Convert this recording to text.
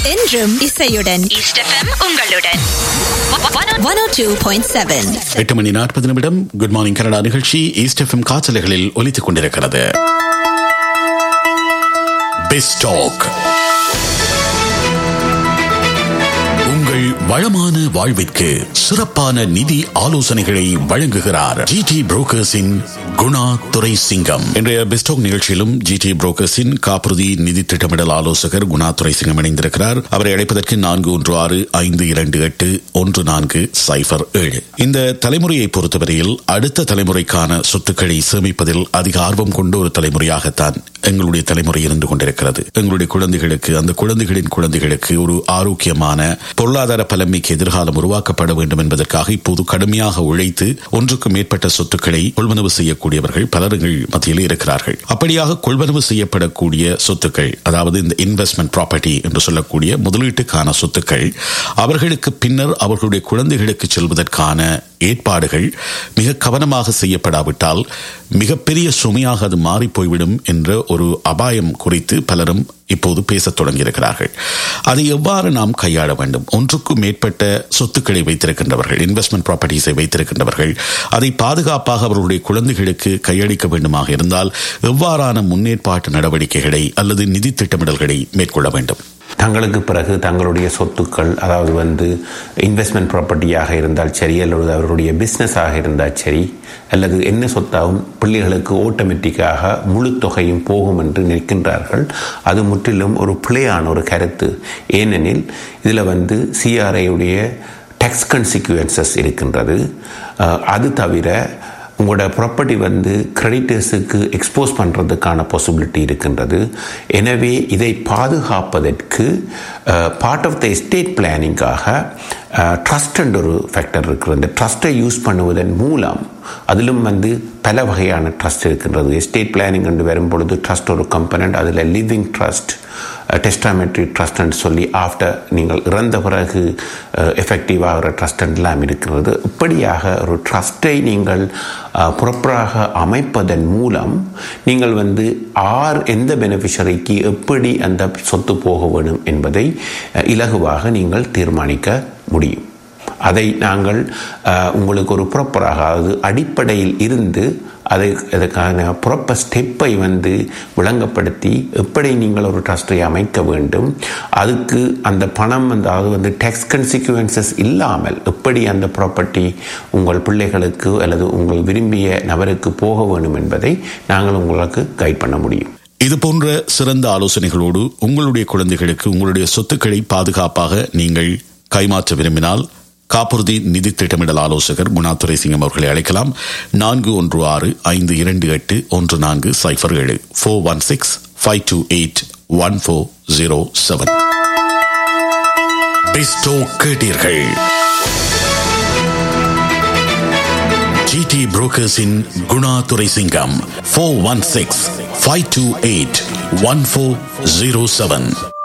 என்றும் இசையுடன் East FM உங்களுடன் one O two point seven எட்டு மணி நாற்பது நிமிடம் குட் மார்னிங் கனடா நிகழ்ச்சி ஈஸ்ட் எஃப்எம் காற்றலைகளில் ஒலித்துக் கொண்டிருக்கிறது பெஸ்டாக் உங்கள் வளமான வாழ்விற்கு சிறப்பான நிதி ஆலோசனைகளை வழங்குகிறார் ஜிடி புரோக்கர்ஸின் குணா துரை சிங்கம் இன்றைய பெஸ்டாக் நிகழ்ச்சியிலும் ஜிடி புரோக்கர்ஸின் காப்புறுதி நிதி திட்டமிடல் ஆலோசகர் குணா துரை சிங்கம் இணைந்திருக்கிறார் அவரை அழைப்பதற்கு நான்கு ஒன்று ஆறு ஐந்து இரண்டு எட்டு ஒன்று நான்கு சைபர் ஏழு இந்த தலைமுறையை பொறுத்தவரையில் அடுத்த தலைமுறைக்கான சொத்துக்களை சேமிப்பதில் அதிக ஆர்வம் கொண்ட ஒரு தலைமுறையாகத்தான் எங்களுடைய தலைமுறை இருந்து கொண்டிருக்கிறது எங்களுடைய குழந்தைகளுக்கு அந்த குழந்தைகளின் குழந்தைகளுக்கு ஒரு ஆரோக்கியமான பொருளாதார பலமைக்கு எதிர்காலம் உருவாக்கப்பட வேண்டும் என்பதற்காக இப்போது கடுமையாக உழைத்து ஒன்றுக்கு மேற்பட்ட சொத்துக்களை கொள்வனவு செய்யக்கூடியவர்கள் பலர்கள் மத்தியில் இருக்கிறார்கள் அப்படியாக கொள்வனவு செய்யப்படக்கூடிய சொத்துக்கள் அதாவது இந்த இன்வெஸ்ட்மெண்ட் ப்ராப்பர்ட்டி என்று சொல்லக்கூடிய முதலீட்டுக்கான சொத்துக்கள் அவர்களுக்கு பின்னர் அவர்களுடைய குழந்தைகளுக்கு செல்வதற்கான ஏற்பாடுகள் மிக கவனமாக செய்யப்படாவிட்டால் மிகப்பெரிய சுமையாக அது மாறி போய்விடும் என்ற ஒரு அபாயம் குறித்து பலரும் இப்போது பேசத் தொடங்கியிருக்கிறார்கள் அதை எவ்வாறு நாம் கையாள வேண்டும் ஒன்றுக்கும் மேற்பட்ட சொத்துக்களை வைத்திருக்கின்றவர்கள் இன்வெஸ்ட்மெண்ட் ப்ராப்பர்ட்டிஸை வைத்திருக்கின்றவர்கள் அதை பாதுகாப்பாக அவர்களுடைய குழந்தைகளுக்கு கையளிக்க வேண்டுமாக இருந்தால் எவ்வாறான முன்னேற்பாட்டு நடவடிக்கைகளை அல்லது நிதி திட்டமிடல்களை மேற்கொள்ள வேண்டும் தங்களுக்கு பிறகு தங்களுடைய சொத்துக்கள் அதாவது வந்து இன்வெஸ்ட்மெண்ட் ப்ராப்பர்ட்டியாக இருந்தால் சரி அல்லது அவருடைய பிஸ்னஸாக இருந்தால் சரி அல்லது என்ன சொத்தாகவும் பிள்ளைகளுக்கு ஆட்டோமேட்டிக்காக முழு தொகையும் போகும் என்று நிற்கின்றார்கள் அது முற்றிலும் ஒரு பிழையான ஒரு கருத்து ஏனெனில் இதில் வந்து சிஆர்ஐயுடைய டேக்ஸ் கன்சிக்வன்சஸ் இருக்கின்றது அது தவிர உங்களோட ப்ராப்பர்ட்டி வந்து கிரெடிட்டர்ஸுக்கு எக்ஸ்போஸ் பண்ணுறதுக்கான பாசிபிலிட்டி இருக்கின்றது எனவே இதை பாதுகாப்பதற்கு பார்ட் ஆஃப் த எஸ்டேட் பிளானிங்காக ட்ரஸ்ட் என்ற ஒரு ஃபேக்டர் இருக்கிறது இந்த ட்ரஸ்ட்டை யூஸ் பண்ணுவதன் மூலம் அதிலும் வந்து பல வகையான ட்ரஸ்ட் இருக்கின்றது எஸ்டேட் பிளானிங் என்று வரும்பொழுது ட்ரஸ்ட் ஒரு கம்பனண்ட் அதில் லிவிங் ட்ரஸ்ட் டெஸ்டாமெட்ரி ட்ரஸ்ட்னு சொல்லி ஆஃப்டர் நீங்கள் இறந்த பிறகு எஃபெக்டிவ் ஆகிற ட்ரஸ்ட் எல்லாம் இருக்கிறது இப்படியாக ஒரு ட்ரஸ்ட்டை நீங்கள் ப்ராப்பராக அமைப்பதன் மூலம் நீங்கள் வந்து ஆர் எந்த பெனிஃபிஷரிக்கு எப்படி அந்த சொத்து போக வேணும் என்பதை இலகுவாக நீங்கள் தீர்மானிக்க முடியும் அதை நாங்கள் உங்களுக்கு ஒரு ப்ராப்பராக அதாவது அடிப்படையில் இருந்து அதை அதுக்கான ப்ராப்பர் ஸ்டெப்பை வந்து விளங்கப்படுத்தி எப்படி நீங்கள் ஒரு ட்ரஸ்ட்டை அமைக்க வேண்டும் அதுக்கு அந்த பணம் வந்து அதாவது வந்து டேக்ஸ் கன்சிக்வன்சஸ் இல்லாமல் எப்படி அந்த ப்ராப்பர்ட்டி உங்கள் பிள்ளைகளுக்கு அல்லது உங்கள் விரும்பிய நபருக்கு போக வேண்டும் என்பதை நாங்கள் உங்களுக்கு கைட் பண்ண முடியும் இது போன்ற சிறந்த ஆலோசனைகளோடு உங்களுடைய குழந்தைகளுக்கு உங்களுடைய சொத்துக்களை பாதுகாப்பாக நீங்கள் கைமாற்ற விரும்பினால் காப்புறுதி நிதி திட்டமிடல் ஆலோசகர் குணாதுரை சிங்கம் அவர்களை அழைக்கலாம் நான்கு ஒன்று ஆறு ஐந்து இரண்டு எட்டு ஒன்று நான்கு சைஃபர் ஏழு four one six five two eight one four zero seven பெஸ்டோ கேட்டீர்கள் ஜிடி புரோக்கர்ஸின் Guna Durai Singam four one six five two eight one four zero seven